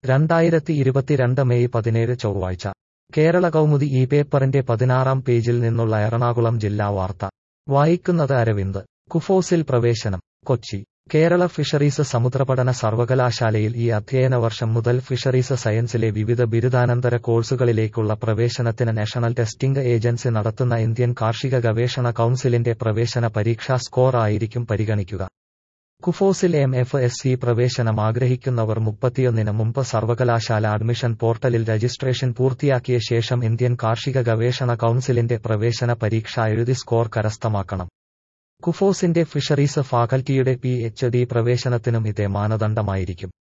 രണ്ടായിരത്തി ഇരുപത്തിരണ്ട് മെയ് പതിനേഴ് ചൊവ്വാഴ്ച കേരള കൗമുദി ഈ പേപ്പറിന്റെ പതിനാറാം പേജിൽ നിന്നുള്ള എറണാകുളം ജില്ലാ വാർത്ത വായിക്കുന്നത് അരവിന്ദ് കുഫോസിൽ പ്രവേശനം കൊച്ചി കേരള ഫിഷറീസ് സമുദ്രപഠന സർവകലാശാലയിൽ ഈ അധ്യയന വർഷം മുതൽ ഫിഷറീസ് സയൻസിലെ വിവിധ ബിരുദാനന്തര കോഴ്സുകളിലേക്കുള്ള പ്രവേശനത്തിന് നാഷണൽ ടെസ്റ്റിംഗ് ഏജൻസി നടത്തുന്ന ഇന്ത്യൻ കാർഷിക ഗവേഷണ കൗൺസിലിന്റെ പ്രവേശന പരീക്ഷാ സ്കോർ ആയിരിക്കും പരിഗണിക്കുക കുഫോസിൽ എം എഫ് എസ് സി പ്രവേശനം ആഗ്രഹിക്കുന്നവർ മുപ്പത്തിയൊന്നിന് മുമ്പ് സർവകലാശാല അഡ്മിഷൻ പോർട്ടലിൽ രജിസ്ട്രേഷൻ പൂർത്തിയാക്കിയ ശേഷം ഇന്ത്യൻ കാർഷിക ഗവേഷണ കൗൺസിലിന്റെ പ്രവേശന പരീക്ഷ എഴുതി സ്കോർ കരസ്ഥമാക്കണം കുഫോസിന്റെ ഫിഷറീസ് ഫാക്കൽറ്റിയുടെ പി എച്ച് ഡി പ്രവേശനത്തിനും ഇതേ മാനദണ്ഡമായിരിക്കും